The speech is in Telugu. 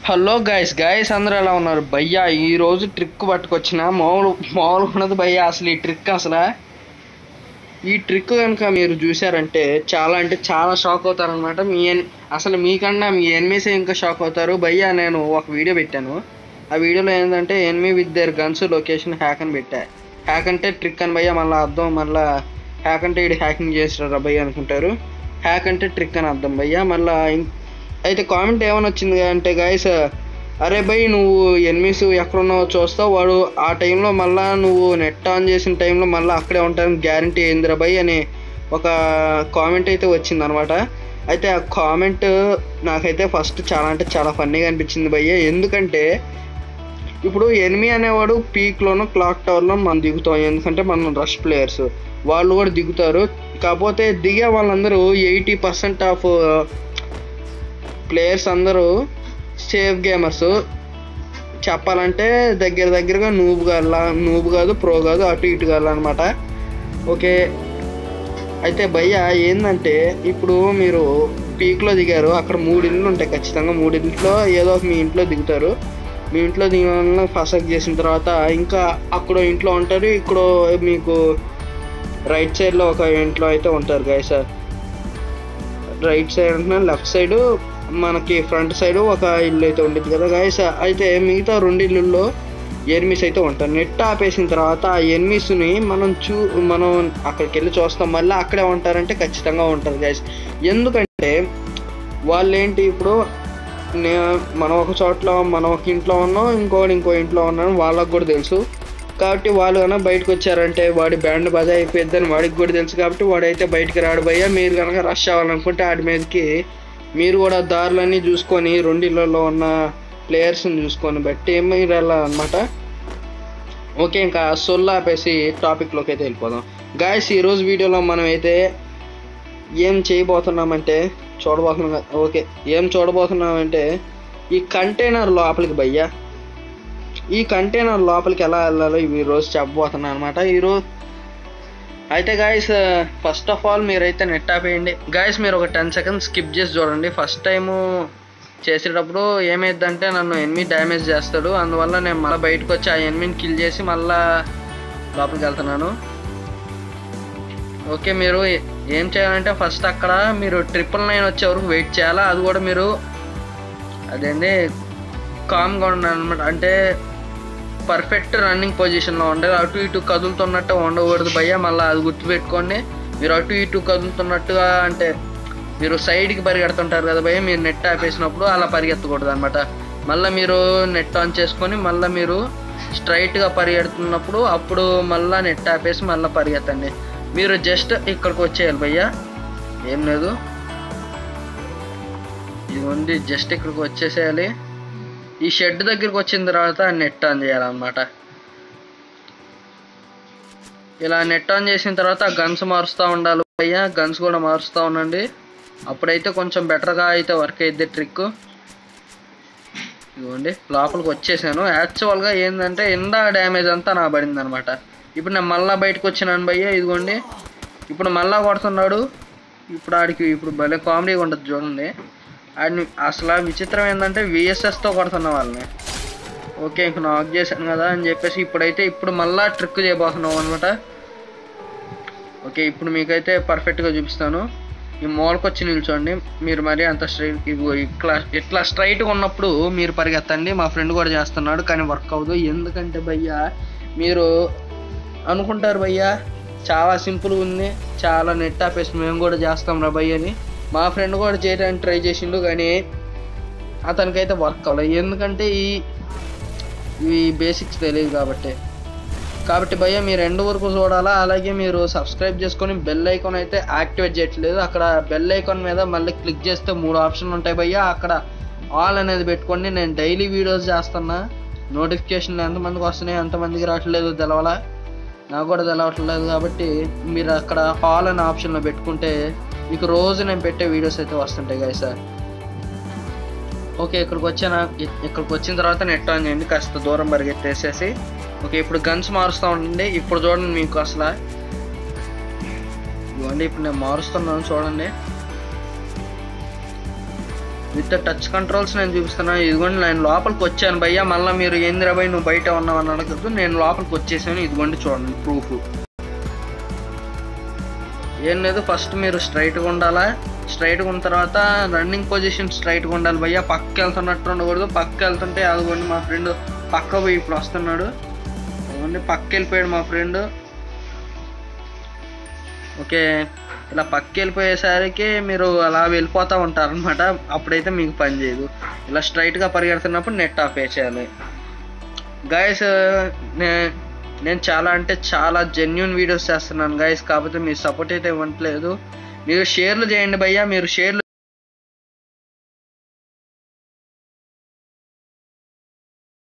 హలో గైస్ గైస్ అందరూ ఎలా ఉన్నారు భయ్యా ఈ రోజు ట్రిక్ పట్టుకొచ్చిన మామూలు మామూలు ఉన్నది భయ్యా అసలు ఈ ట్రిక్ అసలు ఈ ట్రిక్ కనుక మీరు చూసారంటే చాలా అంటే చాలా షాక్ అవుతారనమాట మీ ఎన్- అసలు మీకన్నా మీ ఎనిమిసే ఇంకా షాక్ అవుతారు భయ్యా నేను ఒక వీడియో పెట్టాను ఆ వీడియోలో ఏంటంటే enemy with their guns location hack అని పెట్టా హ్యాక్ అంటే ట్రిక్ అని భయ్యా మళ్ళీ అర్థం మళ్ళీ హ్యాక్ అంటే ఇది హ్యాకింగ్ చేస్తారా భయ్యా అనుకుంటారు హ్యాక్ అంటే ట్రిక్ అని అర్థం భయ్యా మళ్ళీ అయితే కామెంట్ ఏమని వచ్చింది అంటే గాయస్ అరే భయ్ నువ్వు ఎనిమిస్ ఎక్కడున్నావో చూస్తావు వాడు ఆ టైంలో మళ్ళా నువ్వు నెట్ ఆన్ చేసిన టైంలో మళ్ళీ అక్కడే ఉంటాను గ్యారంటీ ఏందిరా భయ్ అని ఒక కామెంట్ అయితే వచ్చింది అనమాట అయితే ఆ కామెంట్ నాకైతే ఫస్ట్ చాలా అంటే చాలా ఫన్నీగా అనిపించింది భయ్య ఎందుకంటే ఇప్పుడు ఎనిమి అనేవాడు పీక్లోనూ క్లాక్ టవర్లో మనం దిగుతాం ఎందుకంటే మనం రష్ ప్లేయర్స్ వాళ్ళు కూడా దిగుతారు కాకపోతే దిగే వాళ్ళందరూ ఎయిటీ పర్సెంట్ ఆఫ్ ప్లేయర్స్ అందరూ సేఫ్ గేమర్స్ చెప్పాలంటే దగ్గర దగ్గరగా నూబు గారు నూబు కాదు ప్రో కాదు అటు ఇటు కాదు అనమాట ఓకే అయితే భయ్య ఏంటంటే ఇప్పుడు మీరు పీక్లో దిగారు అక్కడ మూడు ఇండ్లు ఉంటాయి ఖచ్చితంగా మూడు ఇంట్లో ఏదో ఒక మీ ఇంట్లో దిగుతారు మీ ఇంట్లో దిగిన ఫసక్ చేసిన తర్వాత ఇంకా అక్కడ ఇంట్లో ఉంటారు ఇక్కడ మీకు రైట్ సైడ్లో ఒక ఇంట్లో అయితే ఉంటారు గాయ సార్ రైట్ సైడ్ అంటే లెఫ్ట్ సైడ్ మనకి ఫ్రంట్ సైడ్ ఒక ఇల్లు అయితే ఉండేది కదా గాయస్ అయితే మిగతా రెండు ఇల్లుల్లో ఎనిమిస్ అయితే ఉంటారు నెట్ ఆపేసిన తర్వాత ఆ ఎనిమిస్ని మనం చూ మనం అక్కడికి వెళ్ళి చూస్తాం మళ్ళీ అక్కడే ఉంటారంటే ఖచ్చితంగా ఉంటారు గాయస్ ఎందుకంటే వాళ్ళు ఏంటి ఇప్పుడు నే మనం ఒక చోట్ల మనం ఒక ఇంట్లో ఉన్నాం ఇంకోటి ఇంకో ఇంట్లో ఉన్నాం వాళ్ళకి కూడా తెలుసు కాబట్టి వాళ్ళు కనుక బయటకు వచ్చారంటే వాడి బ్యాండ్ బజా అయిపోయిద్దని వాడికి కూడా తెలుసు కాబట్టి వాడైతే బయటికి రాడు భయ్యా మీరు కనుక రష్ అవ్వాలనుకుంటే వాడి మీదకి మీరు కూడా దారులన్నీ చూసుకొని రెండిళ్ళలో ఉన్న ప్లేయర్స్ని చూసుకొని బట్టి మీరు వెళ్ళాలన్నమాట ఓకే ఇంకా సొల్లు ఆపేసి టాపిక్లోకి అయితే వెళ్ళిపోదాం గాయస్ ఈరోజు వీడియోలో మనం అయితే ఏం చేయబోతున్నామంటే చూడబోతున్నాం కదా ఓకే ఏం చూడబోతున్నామంటే ఈ కంటైనర్ లోపలికి భయ్యా ఈ కంటైనర్ లోపలికి ఎలా వెళ్ళాలో ఇవి ఈరోజు చెప్పబోతున్నాను అనమాట ఈరోజు అయితే గాయస్ ఫస్ట్ ఆఫ్ ఆల్ మీరైతే నెట్ ఆపేయండి గాయస్ మీరు ఒక టెన్ సెకండ్స్ స్కిప్ చేసి చూడండి ఫస్ట్ టైము చేసేటప్పుడు ఏమైందంటే నన్ను ఎనిమి డ్యామేజ్ చేస్తాడు అందువల్ల నేను మళ్ళీ బయటకు వచ్చి ఆ ఎనిమిని కిల్ చేసి మళ్ళా లోపలికి వెళ్తున్నాను ఓకే మీరు ఏం చేయాలంటే ఫస్ట్ అక్కడ మీరు ట్రిపుల్ నైన్ వచ్చే వరకు వెయిట్ చేయాలా అది కూడా మీరు అదేంటి కామ్గా ఉండాలి అనమాట అంటే పర్ఫెక్ట్ రన్నింగ్ పొజిషన్లో ఉండాలి అటు ఇటు కదులుతున్నట్టు ఉండకూడదు భయ్య మళ్ళీ అది గుర్తుపెట్టుకోండి మీరు అటు ఇటు కదులుతున్నట్టుగా అంటే మీరు సైడ్కి పరిగెడుతుంటారు కదా భయ్య మీరు నెట్ ఆపేసినప్పుడు అలా పరిగెత్తకూడదు అనమాట మళ్ళీ మీరు నెట్ ఆన్ చేసుకొని మళ్ళీ మీరు స్ట్రైట్గా పరిగెడుతున్నప్పుడు అప్పుడు మళ్ళీ నెట్ ఆపేసి మళ్ళీ పరిగెత్తండి మీరు జస్ట్ ఇక్కడికి వచ్చేయాలి భయ్య ఏం లేదు ఇది ఉంది జస్ట్ ఇక్కడికి వచ్చేసేయాలి ఈ షెడ్ దగ్గరికి వచ్చిన తర్వాత నెట్ ఆన్ చేయాలన్నమాట ఇలా నెట్ ఆన్ చేసిన తర్వాత గన్స్ మారుస్తూ ఉండాలి అయ్యా గన్స్ కూడా మారుస్తూ ఉండండి అప్పుడైతే కొంచెం బెటర్గా అయితే వర్క్ అయ్యిద్ది ట్రిక్ ఇదిగోండి లోపలికి వచ్చేసాను యాక్చువల్గా ఏంటంటే ఇందా డ్యామేజ్ అంతా నా పడింది అనమాట ఇప్పుడు నేను మళ్ళా బయటకు వచ్చినాను భయ్య ఇదిగోండి ఇప్పుడు మళ్ళా కొడుతున్నాడు ఇప్పుడు ఆడికి ఇప్పుడు భలే కామెడీగా ఉంటుంది చూడండి ఆడిని అసలు ఆ విచిత్రం ఏంటంటే విఎస్ఎస్తో కొడుతున్న వాళ్ళని ఓకే ఇంక నాక్ చేశాను కదా అని చెప్పేసి ఇప్పుడైతే ఇప్పుడు మళ్ళా ట్రిక్ చేయబోతున్నాం అనమాట ఓకే ఇప్పుడు మీకైతే పర్ఫెక్ట్గా చూపిస్తాను ఈ మూలకు వచ్చి నిల్చోండి మీరు మరి అంత స్ట్రైట్ ఇదిగో ఇట్లా ఇట్లా స్ట్రైట్గా ఉన్నప్పుడు మీరు పరిగెత్తండి మా ఫ్రెండ్ కూడా చేస్తున్నాడు కానీ వర్క్ అవ్వదు ఎందుకంటే భయ్యా మీరు అనుకుంటారు భయ్యా చాలా సింపుల్గా ఉంది చాలా నెట్ ఆపేసి మేము కూడా చేస్తాం రా భయ్య అని మా ఫ్రెండ్ కూడా చేయడానికి ట్రై చేసిండు కానీ అతనికైతే వర్క్ అవ్వలేదు ఎందుకంటే ఈ ఈ బేసిక్స్ తెలియదు కాబట్టి కాబట్టి భయ్య మీరు ఎండ్ వరకు చూడాలా అలాగే మీరు సబ్స్క్రైబ్ చేసుకొని బెల్ ఐకాన్ అయితే యాక్టివేట్ చేయట్లేదు అక్కడ బెల్ ఐకాన్ మీద మళ్ళీ క్లిక్ చేస్తే మూడు ఆప్షన్లు ఉంటాయి భయ్య అక్కడ ఆల్ అనేది పెట్టుకోండి నేను డైలీ వీడియోస్ చేస్తున్నా నోటిఫికేషన్లు ఎంతమందికి వస్తున్నాయి ఎంతమందికి రావట్లేదు తెలవాలా నాకు కూడా తెలవట్లేదు కాబట్టి మీరు అక్కడ హాల్ అనే ఆప్షన్లో పెట్టుకుంటే మీకు రోజు నేను పెట్టే వీడియోస్ అయితే వస్తుంటాయి కదా సార్ ఓకే ఇక్కడికి వచ్చాను ఇక్కడికి వచ్చిన తర్వాత నెట్ ఆన్ చేయండి కాస్త దూరం పరిగెత్తేసేసి ఓకే ఇప్పుడు గన్స్ మారుస్తూ ఉండండి ఇప్పుడు చూడండి మీకు అసలు ఇవ్వండి ఇప్పుడు నేను మారుస్తున్నాను చూడండి విత్ టచ్ కంట్రోల్స్ నేను చూపిస్తున్నాను ఇదిగోండి నేను లోపలికి వచ్చాను భయ్యా మళ్ళీ మీరు ఏందిరా భయ్ నువ్వు బయట ఉన్నావు అని అడగద్దు నేను లోపలికి వచ్చేసాను ఇదిగోండి చూడండి ప్రూఫ్ ఏం లేదు ఫస్ట్ మీరు స్ట్రైట్గా ఉండాలా స్ట్రైట్గా ఉన్న తర్వాత రన్నింగ్ పొజిషన్ స్ట్రైట్గా ఉండాలి భయ్యా పక్క వెళ్తున్నట్టు ఉండకూడదు పక్క వెళ్తుంటే అదిగోండి మా ఫ్రెండ్ పక్క పోయి ఇప్పుడు వస్తున్నాడు అదిగోండి పక్క వెళ్ళిపోయాడు మా ఫ్రెండ్ ఓకే ఇలా పక్క వెళ్ళిపోయేసరికి మీరు అలా వెళ్ళిపోతూ ఉంటారనమాట అప్పుడైతే మీకు పని చేయదు ఇలా స్ట్రైట్గా పరిగెడుతున్నప్పుడు నెట్ ఆఫ్ చేయాలి గాయస్ నేను చాలా అంటే చాలా జెన్యున్ వీడియోస్ చేస్తున్నాను గాయస్ కాకపోతే మీరు సపోర్ట్ అయితే ఇవ్వట్లేదు మీరు షేర్లు చేయండి భయ్యా మీరు షేర్లు